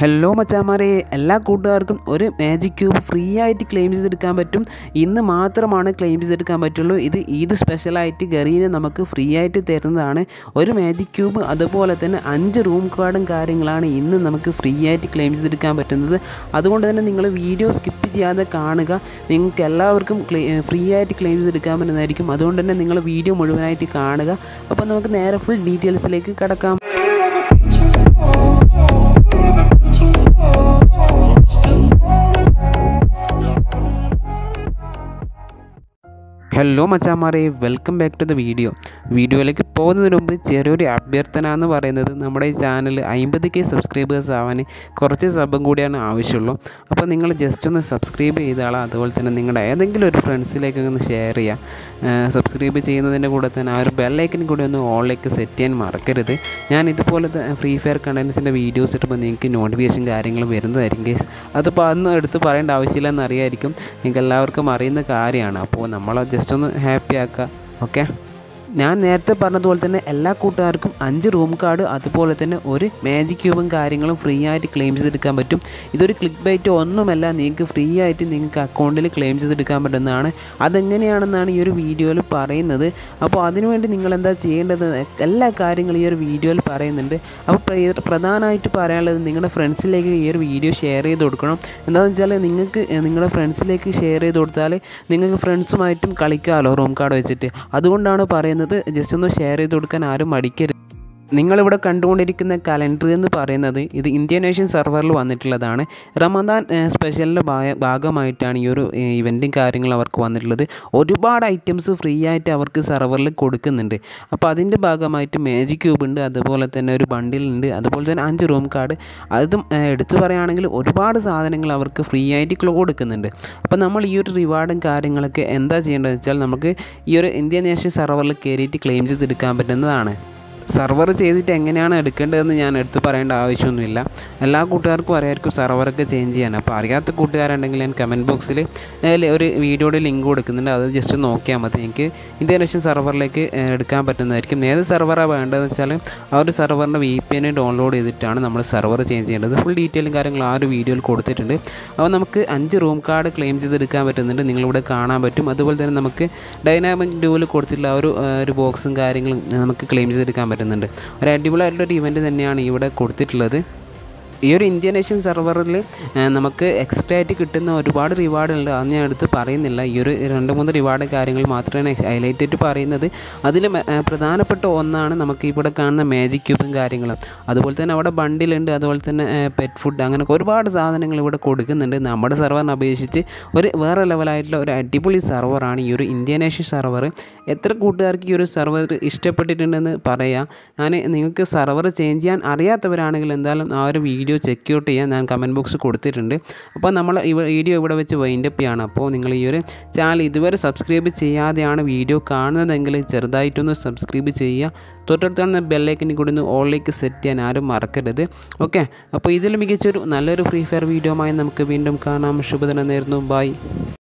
hello മച്ചാമാരെ എല്ലാ കൂട്ടുകാർക്കും ഒരു മാജിക് ക്യൂബ് ഫ്രീ ആയിട്ട് ക്ലെയിം ചെയ്തെടുക്കാൻ പറ്റും ഇന്ന് മാത്രമാണ് ക്ലെയിം ചെയ്തെടുക്കാൻ പറ്റുള്ളൂ ഇത് ഈദ് സ്പെഷ്യലായിട്ട് ഗറീനെ നമുക്ക് ഫ്രീ ആയിട്ട് തരുന്നതാണ് ഒരു മാജിക് ക്യൂബ് അതുപോലെ തന്നെ അഞ്ച് റൂം കാർഡും കാര്യങ്ങളാണ് ഇന്ന് നമുക്ക് ഫ്രീ ആയിട്ട് ക്ലെയിം ചെയ്തെടുക്കാൻ പറ്റുന്നത് അതുകൊണ്ട് തന്നെ നിങ്ങൾ വീഡിയോ സ്കിപ്പ് ചെയ്യാതെ കാണുക നിങ്ങൾക്ക് എല്ലാവർക്കും ഫ്രീ ആയിട്ട് ക്ലെയിം ചെയ്തെടുക്കാൻ പറ്റുന്നതായിരിക്കും അതുകൊണ്ട് തന്നെ നിങ്ങൾ വീഡിയോ മുഴുവനായിട്ട് കാണുക അപ്പോൾ നമുക്ക് നേരെ ഫുൾ ഡീറ്റെയിൽസിലേക്ക് കടക്കാം ഹലോ മച്ചാമാരെ welcome back to the video വീഡിയോയിലേക്ക് പോകുന്നതിന് മുമ്പ് ചെറിയൊരു അഭ്യർത്ഥന എന്ന് പറയുന്നത് നമ്മുടെ ഈ ചാനൽ അമ്പത് കെ സബ്സ്ക്രൈബേഴ്സ് ആവാൻ കുറച്ച് സബും കൂടിയാണ് ആവശ്യമുള്ളൂ അപ്പോൾ നിങ്ങൾ ജസ്റ്റ് ഒന്ന് സബ്സ്ക്രൈബ് ചെയ്താളാം അതുപോലെ തന്നെ നിങ്ങളുടെ ഏതെങ്കിലും ഒരു ഫ്രണ്ട്സിലേക്ക് ഒന്ന് ഷെയർ ചെയ്യുക സബ്സ്ക്രൈബ് ചെയ്യുന്നതിൻ്റെ കൂടെ തന്നെ ആ ഒരു ബെല്ലൈക്കൻ കൂടി ഒന്ന് ഓളിലേക്ക് സെറ്റ് ചെയ്യാൻ മറക്കരുത് ഞാൻ ഇതുപോലത്തെ ഫ്രീ ഫയർ കണ്ടൻസിൻ്റെ വീഡിയോസ് ഇട്ടുമ്പോൾ നിങ്ങൾക്ക് നോട്ടിഫിക്കേഷൻ കാര്യങ്ങൾ വരുന്നതായിരിക്കും ഗൈസ് അതിപ്പോൾ അതൊന്നും എടുത്ത് പറയേണ്ട ആവശ്യമില്ലെന്ന് അറിയായിരിക്കും നിങ്ങൾക്ക് എല്ലാവർക്കും അറിയുന്ന കാര്യമാണ് അപ്പോൾ നമ്മൾ ജസ്റ്റ് ഒന്ന് ഹാപ്പി ആക്കുക ഓക്കെ ഞാൻ നേരത്തെ പറഞ്ഞതുപോലെ തന്നെ എല്ലാ കൂട്ടുകാർക്കും അഞ്ച് റൂം കാർഡ് അതുപോലെ തന്നെ ഒരു മാജിക് ക്യൂബും കാര്യങ്ങളും ഫ്രീ ആയിട്ട് ക്ലെയിം ചെയ്തെടുക്കാൻ പറ്റും ഇതൊരു ക്ലിക്ക് ബൈറ്റ് ഒന്നുമല്ല നിങ്ങൾക്ക് ഫ്രീ ആയിട്ട് നിങ്ങൾക്ക് അക്കൗണ്ടിൽ ക്ലെയിം ചെയ്തെടുക്കാൻ പറ്റുന്നതാണ് അതെങ്ങനെയാണെന്നാണ് ഈ ഒരു വീഡിയോയിൽ പറയുന്നത് അപ്പോൾ അതിനുവേണ്ടി നിങ്ങൾ എന്താ ചെയ്യേണ്ടത് എല്ലാ കാര്യങ്ങളും ഈ ഒരു വീഡിയോയിൽ പറയുന്നുണ്ട് അപ്പോൾ പ്രധാനമായിട്ട് പറയാനുള്ളത് നിങ്ങളുടെ ഫ്രണ്ട്സിലേക്ക് ഈ ഒരു വീഡിയോ ഷെയർ ചെയ്ത് കൊടുക്കണം എന്താണെന്ന് വെച്ചാൽ നിങ്ങൾക്ക് നിങ്ങളുടെ ഫ്രണ്ട്സിലേക്ക് ഷെയർ ചെയ്ത് കൊടുത്താൽ നിങ്ങൾക്ക് ഫ്രണ്ട്സുമായിട്ടും കളിക്കാമല്ലോ റൂം കാർഡ് വെച്ചിട്ട് അതുകൊണ്ടാണ് പറയുന്നത് പറയുന്നത് ജസ്റ്റ് ഒന്ന് ഷെയർ ചെയ്ത് കൊടുക്കാൻ ആരും മടിക്കരുത് നിങ്ങളിവിടെ കണ്ടുകൊണ്ടിരിക്കുന്ന കലണ്ടർ എന്ന് പറയുന്നത് ഇത് ഇന്ത്യൻ നേഷൻ സെർവറിൽ വന്നിട്ടുള്ളതാണ് റമദാൻ സ്പെഷ്യലിൻ്റെ ഭാഗമായിട്ടാണ് ഈ ഒരു ഇവൻറ്റും കാര്യങ്ങളും അവർക്ക് വന്നിട്ടുള്ളത് ഒരുപാട് ഐറ്റംസ് ഫ്രീ ആയിട്ട് അവർക്ക് സെർവറിൽ കൊടുക്കുന്നുണ്ട് അപ്പോൾ അതിൻ്റെ ഭാഗമായിട്ട് മാജിക് ക്യൂബ് ഉണ്ട് അതുപോലെ തന്നെ ഒരു ബണ്ടിലുണ്ട് അതുപോലെ തന്നെ അഞ്ച് റൂം കാർഡ് അതും എടുത്തു പറയുകയാണെങ്കിൽ ഒരുപാട് സാധനങ്ങൾ അവർക്ക് ഫ്രീ ആയിട്ട് കൊടുക്കുന്നുണ്ട് അപ്പോൾ നമ്മൾ ഈ ഒരു റിവാർഡും കാര്യങ്ങളൊക്കെ എന്താ ചെയ്യേണ്ടതെന്ന് വെച്ചാൽ നമുക്ക് ഈ ഒരു ഇന്ത്യൻ നേഷൻ സെർവറിൽ കയറിയിട്ട് ക്ലെയിം ചെയ്തെടുക്കാൻ പറ്റുന്നതാണ് സർവർ ചെയ്തിട്ട് എങ്ങനെയാണ് എടുക്കേണ്ടതെന്ന് ഞാൻ എടുത്ത് പറയേണ്ട ആവശ്യമൊന്നുമില്ല എല്ലാ കൂട്ടുകാർക്കും അറിയാമായിരിക്കും സർവറൊക്കെ ചേഞ്ച് ചെയ്യാൻ അപ്പോൾ അറിയാത്ത കൂട്ടുകാരുണ്ടെങ്കിൽ ഞാൻ കമൻറ്റ് ബോക്സിൽ ഒരു വീഡിയോയുടെ ലിങ്ക് കൊടുക്കുന്നുണ്ട് അത് ജസ്റ്റ് നോക്കിയാൽ മതി എനിക്ക് ഇന്ത്യൻ സർവറിലേക്ക് എടുക്കാൻ പറ്റുന്നതായിരിക്കും ഏത് സർവറാണ് വേണ്ടതെന്ന് വെച്ചാൽ ആ ഒരു സർവറിൻ്റെ വി പി എൻ ഡൗൺലോഡ് ചെയ്തിട്ടാണ് നമ്മൾ സർവർ ചേഞ്ച് ചെയ്യേണ്ടത് ഫുൾ ഡീറ്റെയിലും കാര്യങ്ങളും ആ ഒരു വീഡിയോയിൽ കൊടുത്തിട്ടുണ്ട് അപ്പോൾ നമുക്ക് അഞ്ച് റൂം കാർഡ് ക്ലെയിം ചെയ്തെടുക്കാൻ പറ്റുന്നുണ്ട് നിങ്ങളിവിടെ കാണാൻ പറ്റും അതുപോലെ തന്നെ നമുക്ക് ഡൈനാമിക് ഡ്യൂവിൽ കൊടുത്തിട്ടുള്ള ഒരു ഒരു ബോക്സും കാര്യങ്ങളും നമുക്ക് ക്ലെയിം ചെയ്തെടുക്കാൻ പറ്റും പറ്റുന്നുണ്ട് ഒരു അടിപൊളിയായിട്ടുള്ളൊരു ഇവൻറ്റ് തന്നെയാണ് ഇവിടെ കൊടുത്തിട്ടുള്ളത് ഈ ഒരു ഇന്ത്യൻ നേഷൻ സെർവറിൽ നമുക്ക് എക്സ്ട്രാ ആയിട്ട് കിട്ടുന്ന ഒരുപാട് റിവാർഡുണ്ട് അത് ഞാൻ എടുത്ത് പറയുന്നില്ല ഈ ഒരു രണ്ട് മൂന്ന് റിവാർഡ് കാര്യങ്ങൾ മാത്രമാണ് ഹൈലൈറ്റ് ആയിട്ട് പറയുന്നത് അതിൽ പ്രധാനപ്പെട്ട ഒന്നാണ് നമുക്ക് ഇവിടെ കാണുന്ന മാജിക് ക്യൂബും കാര്യങ്ങളും അതുപോലെ തന്നെ അവിടെ ബണ്ടിലുണ്ട് അതുപോലെ തന്നെ പെറ്റ് ഫുഡ് അങ്ങനെ ഒരുപാട് സാധനങ്ങൾ ഇവിടെ കൊടുക്കുന്നുണ്ട് നമ്മുടെ സെർവറിനെ അപേക്ഷിച്ച് ഒരു വേറെ ലെവലായിട്ടുള്ള ഒരു അടിപൊളി സെർവറാണ് ഈ ഒരു ഇന്ത്യൻ നേഷൻ സെർവർ എത്ര കൂട്ടുകാർക്ക് ഈ ഒരു സെർവർ ഇഷ്ടപ്പെട്ടിട്ടുണ്ടെന്ന് പറയാം ഞാൻ നിങ്ങൾക്ക് സെർവർ ചേഞ്ച് ചെയ്യാൻ അറിയാത്തവരാണെങ്കിൽ എന്തായാലും ആ ഒരു വീഡിയോ വീഡിയോ ചെക്ക് ഔട്ട് ചെയ്യാൻ ഞാൻ കമൻറ്റ് ബോക്സ് കൊടുത്തിട്ടുണ്ട് അപ്പോൾ നമ്മൾ ഈ വീഡിയോ ഇവിടെ വെച്ച് വൈൻഡപ്പ് ചെയ്യാണ് അപ്പോൾ നിങ്ങൾ ഈ ഒരു ചാനൽ ഇതുവരെ സബ്സ്ക്രൈബ് ചെയ്യാതെയാണ് വീഡിയോ കാണുന്നതെങ്കിൽ ചെറുതായിട്ടൊന്ന് സബ്സ്ക്രൈബ് ചെയ്യുക തൊട്ടടുത്താണ് ബെല്ലൈക്കനിൽ കൂടി ഒന്ന് ഓളിലേക്ക് സെറ്റ് ചെയ്യാൻ ആരും മറക്കരുത് ഓക്കെ അപ്പോൾ ഇതിൽ മികച്ചൊരു നല്ലൊരു ഫ്രീ ഫയർ വീഡിയോ നമുക്ക് വീണ്ടും കാണാം ശുഭദിനം നേരുന്നു ബൈ